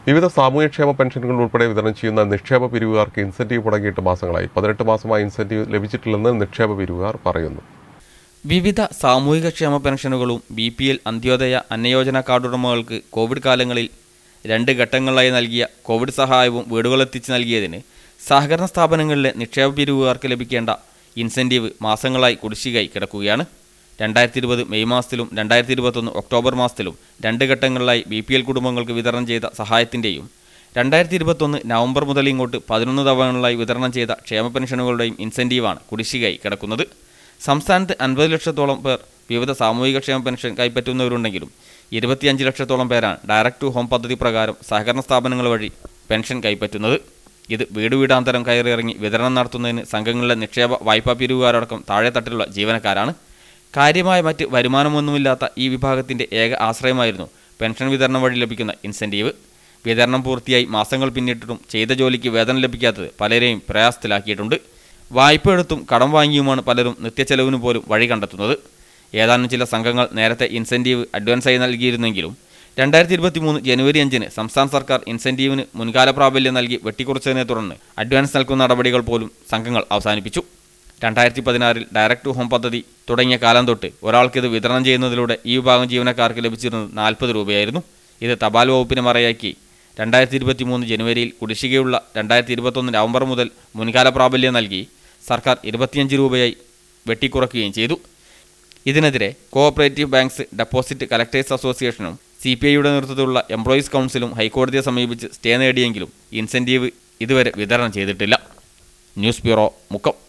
വിവിധ സാമൂഹ്യക്ഷേമ പെൻഷനുകൾ ഉൾപ്പെടെ വിതരണം ചെയ്യുന്ന നിക്ഷേപ പിരിവുകാർക്ക് ഇൻസെന്റീവ് മുടങ്ങിയിട്ട് മാസങ്ങളായി പതിനെട്ട് മാസമായി ഇൻസെന്റീവ് ലഭിച്ചിട്ടില്ലെന്ന് നിക്ഷേപ പിരിവുകാർ പറയുന്നു വിവിധ സാമൂഹിക ക്ഷേമ പെൻഷനുകളും B P L Antyodaya Anna Yojana കാർഡുടമകൾക്ക് കോവിഡ് കാലങ്ങളിൽ രണ്ട് ഘട്ടങ്ങളായി നൽകിയ കോവിഡ് സഹായവും വീടുകളെത്തിച്ച് നൽകിയതിന് സഹകരണ സ്ഥാപനങ്ങളിലെ നിക്ഷേപ പിരിവുകാർക്ക് ലഭിക്കേണ്ട ഇൻസെൻറ്റീവ് മാസങ്ങളായി കുടിശ്ശികയായി കിടക്കുകയാണ് രണ്ടായിരത്തി ഇരുപത് മെയ് മാസത്തിലും രണ്ടായിരത്തി ഇരുപത്തൊന്ന് ഒക്ടോബർ മാസത്തിലും രണ്ട് ഘട്ടങ്ങളിലായി ബി പി എൽ കുടുംബങ്ങൾക്ക് വിതരണം ചെയ്ത സഹായത്തിൻ്റെയും രണ്ടായിരത്തി ഇരുപത്തൊന്ന് നവംബർ മുതൽ ഇങ്ങോട്ട് പതിനൊന്ന് തവണകളായി വിതരണം ചെയ്ത ക്ഷേമ പെൻഷനുകളുടെയും ഇൻസെൻറ്റീവാണ് കുടിശ്ശികയായി കിടക്കുന്നത് സംസ്ഥാനത്ത് അൻപത് ലക്ഷത്തോളം പേർ വിവിധ സാമൂഹിക ക്ഷേമ പെൻഷൻ കൈപ്പറ്റുന്നവരുണ്ടെങ്കിലും ഇരുപത്തിയഞ്ച് ലക്ഷത്തോളം പേരാണ് ഡയറക്ട് ടു ഹോം പദ്ധതി പ്രകാരം സഹകരണ സ്ഥാപനങ്ങൾ വഴി പെൻഷൻ കൈപ്പറ്റുന്നത് ഇത് വീട് വീടാന്തരം കയറിയിറങ്ങി വിതരണം നടത്തുന്നതിന് സംഘങ്ങളിലെ നിക്ഷേപ വായ്പാ പിരിവുകാരടക്കം താഴെത്തട്ടിലുള്ള ജീവനക്കാരാണ് കാര്യമായ മറ്റ് വരുമാനമൊന്നുമില്ലാത്ത ഈ വിഭാഗത്തിന്റെ ഏക ആശ്രയമായിരുന്നു പെൻഷൻ വിതരണം വഴി ലഭിക്കുന്ന ഇൻസെൻറ്റീവ് വിതരണം പൂർത്തിയായി മാസങ്ങൾ പിന്നിട്ടിട്ടും ചെയ്ത ജോലിക്ക് വേതനം ലഭിക്കാത്തത് പലരെയും പ്രയാസത്തിലാക്കിയിട്ടുണ്ട് വായ്പ എടുത്തും കടം വാങ്ങിയുമാണ് പലരും നിത്യച്ചെലവിന് പോലും വഴി കണ്ടെത്തുന്നത് ഏതാനും ചില സംഘങ്ങൾ നേരത്തെ ഇൻസെൻറ്റീവ് അഡ്വാൻസായി നൽകിയിരുന്നെങ്കിലും രണ്ടായിരത്തി ഇരുപത്തി മൂന്ന് ജനുവരി അഞ്ചിന് സംസ്ഥാന സർക്കാർ ഇൻസെൻറ്റീവിന് മുൻകാല പ്രാബല്യം നൽകി വെട്ടിക്കുറച്ചതിനെ തുടർന്ന് അഡ്വാൻസ് നൽകുന്ന നടപടികൾ പോലും സംഘങ്ങൾ അവസാനിപ്പിച്ചു രണ്ടായിരത്തി പതിനാറിൽ ഡയറക്ട് ടു ഹോം പദ്ധതി തുടങ്ങിയ കാലം തൊട്ട് ഒരാൾക്ക് ഇത് വിതരണം ചെയ്യുന്നതിലൂടെ ഈ വിഭാഗം ജീവനക്കാർക്ക് ലഭിച്ചിരുന്നത് നാൽപ്പത് രൂപയായിരുന്നു ഇത് തപാൽ വകുപ്പിനെ മറയാക്കി രണ്ടായിരത്തി ഇരുപത്തി മൂന്ന് ജനുവരിയിൽ കുടിശ്ശികയുള്ള രണ്ടായിരത്തി ഇരുപത്തൊന്ന് നവംബർ മുതൽ മുൻകാല പ്രാബല്യം നൽകി സർക്കാർ ഇരുപത്തിയഞ്ച് രൂപയായി വെട്ടിക്കുറയ്ക്കുകയും ചെയ്തു ഇതിനെതിരെ കോഓപ്പറേറ്റീവ് ബാങ്ക്സ് ഡെപ്പോസിറ്റ് കളക്ടേഴ്സ് അസോസിയേഷനും സി പി ഐയുടെ നേതൃത്വത്തിലുള്ള എംപ്ലോയീസ് കൗൺസിലും ഹൈക്കോടതിയെ സമീപിച്ച് സ്റ്റേ നേടിയെങ്കിലും ഇൻസെൻറ്റീവ് ഇതുവരെ വിതരണം ചെയ്തിട്ടില്ല ന്യൂസ് ബ്യൂറോ മുക്കം